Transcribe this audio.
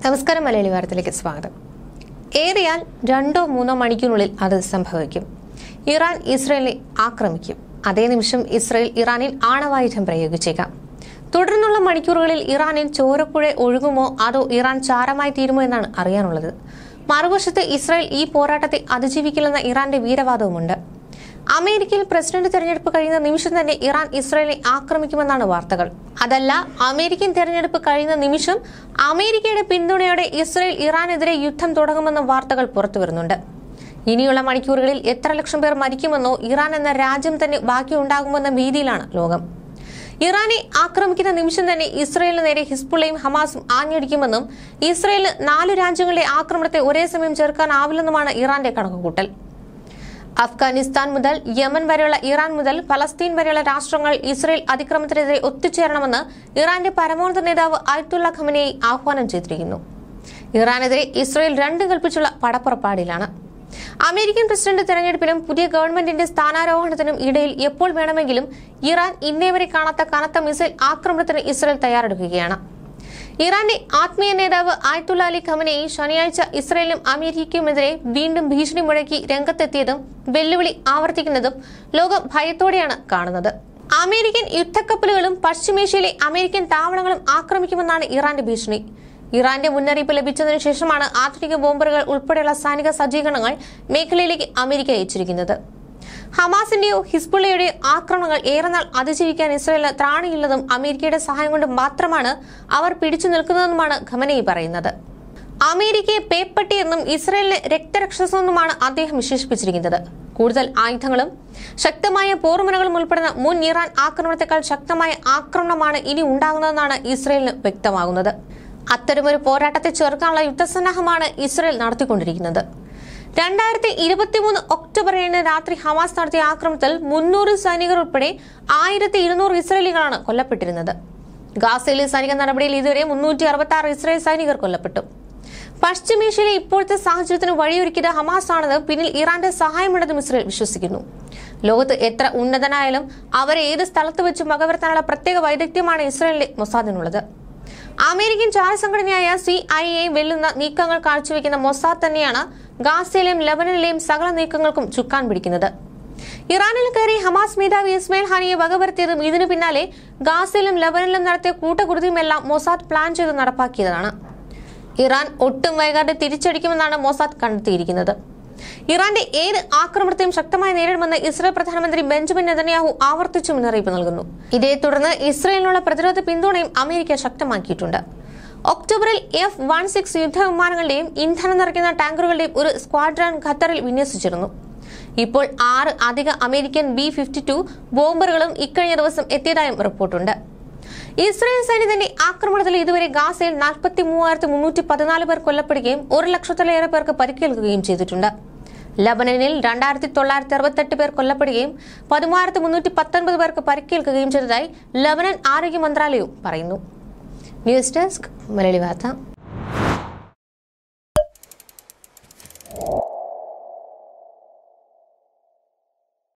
നമസ്കാരം മലയാളി വാർത്തയിലേക്ക് സ്വാഗതം ഏറിയാൽ രണ്ടോ മൂന്നോ മണിക്കൂറിനുള്ളിൽ അത് സംഭവിക്കും ഇറാൻ ഇസ്രയേലിനെ ആക്രമിക്കും അതേ നിമിഷം ഇസ്രയേൽ ഇറാനിൽ ആണവായുധം പ്രയോഗിച്ചേക്കാം തുടർന്നുള്ള മണിക്കൂറുകളിൽ ഇറാനിൽ ചോരപ്പുഴ ഒഴുകുമോ അതോ ഇറാൻ ചാരമായി തീരുമോ എന്നാണ് അറിയാനുള്ളത് മറുവശത്ത് ഇസ്രയേൽ ഈ പോരാട്ടത്തെ അതിജീവിക്കില്ലെന്ന ഇറാന്റെ വീരവാദവുമുണ്ട് അമേരിക്കയിൽ പ്രസിഡന്റ് തെരഞ്ഞെടുപ്പ് കഴിയുന്ന നിമിഷം തന്നെ ഇറാൻ ഇസ്രയേലിനെ ആക്രമിക്കുമെന്നാണ് വാർത്തകൾ അതല്ല അമേരിക്കൻ തെരഞ്ഞെടുപ്പ് കഴിയുന്ന നിമിഷം അമേരിക്കയുടെ പിന്തുണയോടെ ഇസ്രയേൽ ഇറാനെതിരെ യുദ്ധം തുടങ്ങുമെന്ന വാർത്തകൾ പുറത്തുവരുന്നുണ്ട് ഇനിയുള്ള മണിക്കൂറുകളിൽ എത്ര ലക്ഷം പേർ മരിക്കുമെന്നോ ഇറാൻ എന്ന രാജ്യം തന്നെ ബാക്കിയുണ്ടാകുമെന്ന ഭീതിയിലാണ് ലോകം ഇറാനെ ആക്രമിക്കുന്ന നിമിഷം തന്നെ ഇസ്രയേലിന് നേരെ ഹിസ്ബുള്ളയും ഹമാസും ആഞ്ഞടിക്കുമെന്നും ഇസ്രയേലിന് നാല് രാജ്യങ്ങളുടെ ആക്രമണത്തെ ഒരേ സമയം ചെറുക്കാനാവില്ലെന്നുമാണ് ഇറാന്റെ കണക്കുകൂട്ടൽ അഫ്ഗാനിസ്ഥാൻ മുതൽ യമൻ വരെയുള്ള ഇറാൻ മുതൽ ഫലസ്തീൻ വരെയുള്ള രാഷ്ട്രങ്ങൾ ഇസ്രയേൽ അതിക്രമത്തിനെതിരെ ഒത്തുചേരണമെന്ന് ഇറാന്റെ പരമോന്നത നേതാവ് അയത്തുള്ള ഖമനയെ ആഹ്വാനം ചെയ്തിരിക്കുന്നു ഇറാനെതിരെ ഇസ്രയേൽ രണ്ടും കൽപ്പിച്ചുള്ള പടപ്പുറപ്പാടിലാണ് അമേരിക്കൻ പ്രസിഡന്റ് തെരഞ്ഞെടുപ്പിനും പുതിയ ഗവൺമെന്റിന്റെ സ്ഥാനാരോഹണത്തിനും ഇടയിൽ എപ്പോൾ വേണമെങ്കിലും ഇറാൻ ഇന്നേവരെ കാണാത്ത കനത്ത മിസൈൽ ആക്രമണത്തിന് ഇസ്രയേൽ തയ്യാറെടുക്കുകയാണ് ഇറാന്റെ ആത്മീയ നേതാവ് ആയത്തുള്ള അലി ഖമനയി ശനിയാഴ്ച ഇസ്രയേലിനും അമേരിക്കയുമെതിരെ വീണ്ടും ഭീഷണി മുഴക്കി രംഗത്തെത്തിയതും വെല്ലുവിളി ആവർത്തിക്കുന്നതും ലോകം ഭയത്തോടെയാണ് കാണുന്നത് അമേരിക്കൻ യുദ്ധക്കപ്പലുകളും പശ്ചിമേഷ്യയിലെ അമേരിക്കൻ താവളങ്ങളും ആക്രമിക്കുമെന്നാണ് ഇറാന്റെ ഭീഷണി ഇറാന്റെ മുന്നറിയിപ്പ് ലഭിച്ചതിനു ശേഷമാണ് ആധുനിക ബോംബറുകൾ ഉൾപ്പെടെയുള്ള സൈനിക സജ്ജീകരണങ്ങൾ മേഖലയിലേക്ക് അമേരിക്ക അയച്ചിരിക്കുന്നത് ഹമാസിന്റെയോ ഹിസ്ബുള്ളയുടെയോ ആക്രമണങ്ങൾ ഏറെ നാൾ അതിജീവിക്കാൻ ഇസ്രയേലിന് ത്രാണിയില്ലെന്നും അമേരിക്കയുടെ സഹായം കൊണ്ട് മാത്രമാണ് അവർ പിടിച്ചു നിൽക്കുന്നതെന്നുമാണ് ഖമനയി പറയുന്നത് അമേരിക്കയെ പേപ്പട്ടി എന്നും ഇസ്രയേലിനെ രക്തരക്ഷസെന്നുമാണ് അദ്ദേഹം വിശേഷിപ്പിച്ചിരിക്കുന്നത് കൂടുതൽ ആയുധങ്ങളും ശക്തമായ പോർമുനകളും ഉൾപ്പെടുന്ന മുൻ ഇറാൻ ആക്രമണത്തെക്കാൾ ശക്തമായ ആക്രമണമാണ് ഇനി ഉണ്ടാകുന്നതെന്നാണ് ഇസ്രയേലിന് വ്യക്തമാകുന്നത് അത്തരമൊരു പോരാട്ടത്തെ ചെറുക്കാനുള്ള യുദ്ധസന്നാഹമാണ് ഇസ്രയേൽ നടത്തിക്കൊണ്ടിരിക്കുന്നത് രണ്ടായിരത്തി ഇരുപത്തിമൂന്ന് ഒക്ടോബർ ഏഴിന് രാത്രി ഹമാസ് നടത്തിയ ആക്രമണത്തിൽ മുന്നൂറ് സൈനികർ ഉൾപ്പെടെ ആയിരത്തി ഇരുന്നൂറ് ഇസ്രയേലികളാണ് കൊല്ലപ്പെട്ടിരുന്നത് ഗാസയിലെ സൈനിക നടപടിയിൽ ഇതുവരെ മുന്നൂറ്റി അറുപത്തി ആറ് ഇസ്രയേൽ സൈനികർ കൊല്ലപ്പെട്ടു പശ്ചിമേഷ്യയിലെ ഇപ്പോഴത്തെ സാഹചര്യത്തിന് വഴിയൊരുക്കിയത് ഹമാസ് ആണെന്ന് പിന്നിൽ ഇറാന്റെ സഹായമുണ്ടെന്നും ഇസ്രയേൽ വിശ്വസിക്കുന്നു ലോകത്ത് എത്ര ഉന്നതനായാലും അവരെ ഏത് സ്ഥലത്ത് വെച്ച് വകവരുത്താനുള്ള പ്രത്യേക വൈദഗ്ധ്യമാണ് ഇസ്രയേലിലെ മൊസാദിനുള്ളത് അമേരിക്കൻ ചാരസംഘടനയായ സി ഐ എ വെല്ലുന്ന നീക്കങ്ങൾ കാഴ്ചവെക്കുന്ന മൊസാദ് തന്നെയാണ് ഗാസയിലെയും ലബനനിലെയും സകല നീക്കങ്ങൾക്കും ചുക്കാൻ പിടിക്കുന്നത് ഇറാനിൽ കയറി ഹമാസ് മേധാവി ഇസ്മായിൽ ഹാനിയെ വകവരുത്തിയതും ഇതിനു പിന്നാലെ ഗാസയിലും ലബനനിലും നടത്തിയ കൂട്ടക്കുരുതിയുമെല്ലാം മൊസാദ് പ്ലാൻ ചെയ്ത് നടപ്പാക്കിയതാണ് ഇറാൻ ഒട്ടും വൈകാതെ തിരിച്ചടിക്കുമെന്നാണ് മൊസാദ് കണ്ടെത്തിയിരിക്കുന്നത് ഇറാന്റെ ഏത് ആക്രമണത്തെയും ശക്തമായി നേരിടുമെന്ന് ഇസ്രായേൽ പ്രധാനമന്ത്രി ബെഞ്ചമിൻ നെതന്യാഹു ആവർത്തിച്ചു മുന്നറിയിപ്പ് നൽകുന്നു ഇതേ തുടർന്ന് ഇസ്രായേലിനുള്ള പ്രതിരോധ പിന്തുണയും അമേരിക്ക ശക്തമാക്കിയിട്ടുണ്ട് ഒക്ടോബറിൽ എഫ് വൺ സിക്സ് യുദ്ധവിമാനങ്ങളുടെയും ഇന്ധനം നിറയ്ക്കുന്ന ടാങ്കറുകളുടെയും ഒരു സ്ക്വാഡ്രൺ ഖത്തറിൽ വിന്യസിച്ചിരുന്നു ഇപ്പോൾ ആറ് അധിക അമേരിക്കൻ ബി ഫിഫ്റ്റി ടു ബോംബറുകളും ഇക്കഴിഞ്ഞ ദിവസം എത്തിയതായും റിപ്പോർട്ടുണ്ട് ഇസ്രായേൽ സൈന്യത്തിന്റെ ആക്രമണത്തിൽ ഇതുവരെ ഗാസയിൽ നാൽപ്പത്തി മൂവായിരത്തി മുന്നൂറ്റി പതിനാല് പേർ കൊല്ലപ്പെടുകയും ഒരു ലക്ഷത്തിലേറെ പേർക്ക് പരിക്കേൽക്കുകയും ചെയ്തിട്ടുണ്ട് ലബനനിൽ രണ്ടായിരത്തി തൊള്ളായിരത്തി അറുപത്തെട്ട് പേർ കൊല്ലപ്പെടുകയും പതിമൂവായിരത്തി മുന്നൂറ്റി പത്തൊൻപത് പേർക്ക് പരിക്കേൽക്കുകയും ചെയ്തതായി ലബനൻ ആരോഗ്യ മന്ത്രാലയവും പറയുന്നു ന്യൂസ് ഡെസ്ക് മലയാളി വാർത്ത